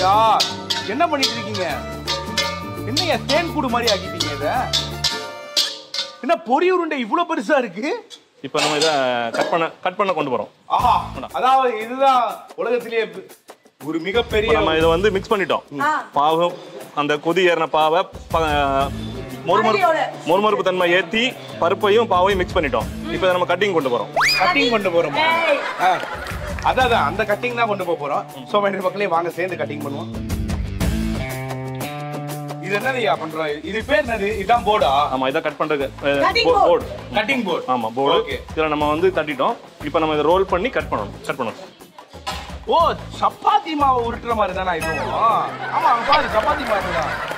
ஐயா என்ன பண்ணிட்டு இருக்கீங்க என்னையா தேன் கூடு மாதிரி ஆக்கிட்டீங்க இத என்ன பொரி உருண்டை இவ்வளவு பெருசா இருக்கு இப்போ நம்ம இதை கட் பண்ண கட் பண்ண கொண்டு போறோம் ஆஹா அதாவது இதுதான் உலகத்திலேயே ஒரு மிகப்பெரிய இப்போ நம்ம இதை வந்து மிக்ஸ் பண்ணிட்டோம் பாவும் அந்த கொதி ஏறின பாவை ப- மொறுமொறு மொறுமொறுப்பு தன்மை ஏற்றி பருப்பையும் பாவையும் மிக்ஸ் பண்ணிட்டோம் இப்போ இதை நம்ம கட்டிங் கொண்டு போறோம் கட்டிங் கொண்டு போறோம் ஆ. அதான் அதான் அந்த கட்டிங் தான் கொண்டு போக போறோம் சோ மைண்ட் மக்களே வாங்க சேர்ந்து கட்டிங் பண்ணுவோம் இது என்னதுயா பண்றோம் இது பேர் என்னது இதான் போர்டா ஆமா இதை கட் பண்றதுக்கு Cutting board. Board cutting board ஆமா போர்டு Okay. இதில் நம்ம வந்து தட்டிட்டோம் இப்போ நம்ம இதை ரோல் பண்ணி கட் பண்ணணும் கட் பண்ணணும் ஓ சப்பாத்தி மாவு உருட்டுற மாதிரி தானே இதுவும் ஆமா அங்க பாரு சப்பாத்தி மாவு தான்